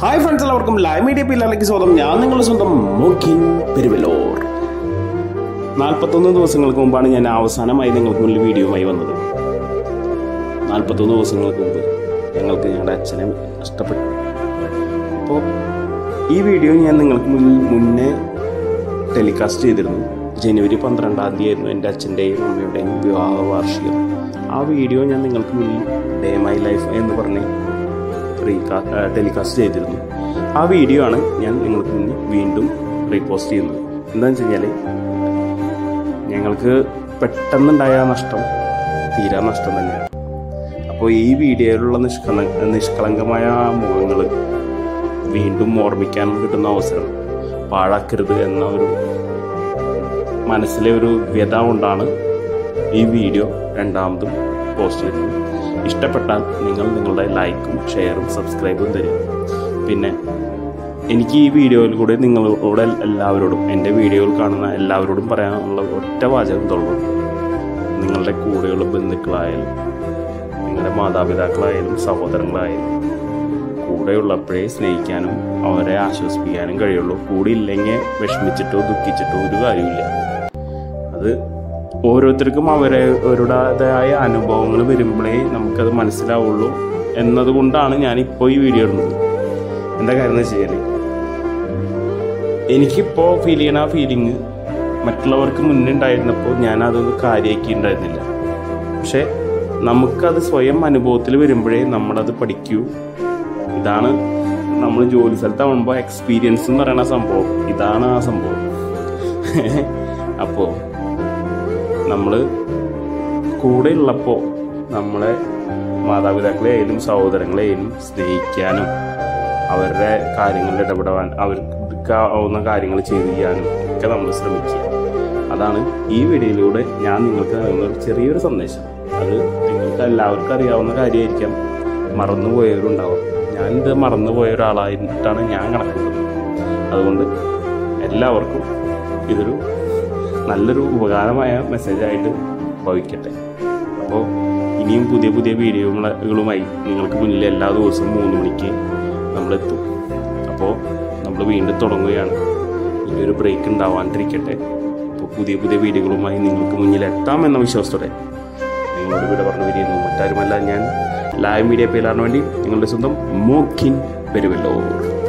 hi friends എല്ലാവർക്കും live media പിള്ളേർക്ക് സ്വാഗതം ഞാൻ നിങ്ങളുടെ സ്വന്തം മോക്കിൻ പെരുവലോർ നാൽപ്പത്തൊന്ന് ദിവസങ്ങൾക്ക് മുമ്പാണ് ഞാൻ അവസാനമായി നിങ്ങൾക്ക് മുന്നിൽ വീഡിയോയുമായി വന്നത് നാൽപ്പത്തൊന്ന് ദിവസങ്ങൾക്ക് മുമ്പ് ഞങ്ങൾക്ക് ഞങ്ങളുടെ അച്ഛനെ നഷ്ടപ്പെട്ടു അപ്പോൾ ഈ വീഡിയോ ഞാൻ നിങ്ങൾക്ക് മുന്നിൽ മുന്നേ ടെലികാസ്റ്റ് ചെയ്തിരുന്നു ജനുവരി പന്ത്രണ്ടാം തീയതി ആയിരുന്നു എൻ്റെ അച്ഛൻ്റെയും അമ്മയുടെയും വിവാഹ വാർഷികം ആ വീഡിയോ ഞാൻ നിങ്ങൾക്ക് മുന്നിൽ ഡേ മൈ ലൈഫ് എന്ന് പറഞ്ഞ് റീകാ ടെലികാസ്റ്റ് ചെയ്തിരുന്നു ആ വീഡിയോ ആണ് ഞാൻ നിങ്ങൾക്ക് മുന്നിൽ വീണ്ടും റീപോസ്റ്റ് ചെയ്യുന്നത് എന്താണെന്ന് വെച്ച് കഴിഞ്ഞാൽ ഞങ്ങൾക്ക് പെട്ടെന്നുണ്ടായ ആ നഷ്ടം തീരാ നഷ്ടം തന്നെയാണ് അപ്പോൾ ഈ വീഡിയോയിലുള്ള നിഷ്കള നിഷ്കളങ്കമായ ആ മുഖങ്ങൾ വീണ്ടും ഓർമ്മിക്കാൻ കിട്ടുന്ന അവസരം പാഴാക്കരുത് എന്ന ഒരു മനസ്സിലെ ഒരു വ്യത കൊണ്ടാണ് ഈ വീഡിയോ രണ്ടാമതും പോസ്റ്റ് ചെയ്യുന്നത് ഇഷ്ടപ്പെട്ടാൽ നിങ്ങൾ നിങ്ങളുടെ ലൈക്കും ഷെയറും സബ്സ്ക്രൈബും തരിക പിന്നെ എനിക്ക് ഈ വീഡിയോയിൽ കൂടെ നിങ്ങളോട് എല്ലാവരോടും എൻ്റെ വീഡിയോയിൽ കാണുന്ന എല്ലാവരോടും പറയാനുള്ള ഒറ്റ വാചകം തുള്ളൂ നിങ്ങളുടെ കൂടെയുള്ള ബന്ധുക്കളായാലും നിങ്ങളുടെ മാതാപിതാക്കളായാലും സഹോദരങ്ങളായാലും കൂടെയുള്ളപ്പോഴേ സ്നേഹിക്കാനും അവരെ ആശ്വസിപ്പിക്കാനും കഴിയുള്ളൂ കൂടെ ഇല്ലെങ്കിൽ വിഷമിച്ചിട്ടോ ദുഃഖിച്ചിട്ടോ ഒരു കാര്യമില്ല അത് ഓരോരുത്തർക്കും അവരെ അവരുടേതായ അനുഭവങ്ങൾ വരുമ്പോഴേ നമുക്കത് മനസ്സിലാവുള്ളൂ എന്നതുകൊണ്ടാണ് ഞാൻ ഇപ്പോൾ ഈ വീഡിയോ ഇടുന്നത് എന്താ കാര്യം എന്ന് വെച്ച് കഴിഞ്ഞാൽ എനിക്കിപ്പോൾ ഫീൽ ചെയ്യണ ആ ഫീലിങ് മറ്റുള്ളവർക്ക് മുന്നേ ഉണ്ടായിരുന്നപ്പോൾ ഞാൻ അതൊന്നും കാര്യമാക്കി ഉണ്ടായിരുന്നില്ല പക്ഷെ നമുക്കത് സ്വയം അനുഭവത്തിൽ വരുമ്പോഴേ നമ്മളത് പഠിക്കൂ ഇതാണ് നമ്മൾ ജോലി സ്ഥലത്താവുമ്പോൾ എക്സ്പീരിയൻസ് എന്ന് പറയുന്ന സംഭവം ഇതാണ് ആ സംഭവം അപ്പോൾ നമ്മൾ കൂടെ ഉള്ളപ്പോൾ നമ്മളെ മാതാപിതാക്കളെയായാലും സഹോദരങ്ങളെയായാലും സ്നേഹിക്കാനും അവരുടെ കാര്യങ്ങളിൽ ഇടപെടാൻ അവർക്ക് ആവുന്ന കാര്യങ്ങൾ ചെയ്ത് ചെയ്യാനും ഒക്കെ നമ്മൾ ശ്രമിക്കുക അതാണ് ഈ വീഡിയോയിലൂടെ ഞാൻ നിങ്ങൾക്ക് നൽകുന്ന ഒരു ചെറിയൊരു സന്ദേശം അത് നിങ്ങൾക്ക് എല്ലാവർക്കും അറിയാവുന്ന കാര്യമായിരിക്കാം മറന്നുപോയവരുണ്ടാവും ഞാനിത് മറന്നുപോയ ഒരാളായിട്ടാണ് ഞാൻ കണക്കൂട്ടുന്നത് അതുകൊണ്ട് എല്ലാവർക്കും ഇതൊരു നല്ലൊരു ഉപകാരമായ മെസ്സേജായിട്ട് ഭവിക്കട്ടെ അപ്പോൾ ഇനിയും പുതിയ പുതിയ വീഡിയോകളുമായി നിങ്ങൾക്ക് മുന്നിൽ എല്ലാ ദിവസവും മൂന്ന് മണിക്ക് നമ്മളെത്തും അപ്പോൾ നമ്മൾ വീണ്ടും തുടങ്ങുകയാണ് ഇനി ഒരു ബ്രേക്ക് ഉണ്ടാവാണ്ടിരിക്കട്ടെ അപ്പോൾ പുതിയ പുതിയ വീഡിയോകളുമായി നിങ്ങൾക്ക് മുന്നിൽ എത്താമെന്ന വിശ്വാസത്തോടെ നിങ്ങളോട് ഇവിടെ പറഞ്ഞു വരികയെന്നു മറ്റാരുമല്ല ഞാൻ ലൈവ് മീഡിയ പേരാണ് വേണ്ടി നിങ്ങളുടെ സ്വന്തം മോക്കിൻ പെരുവല്ലോ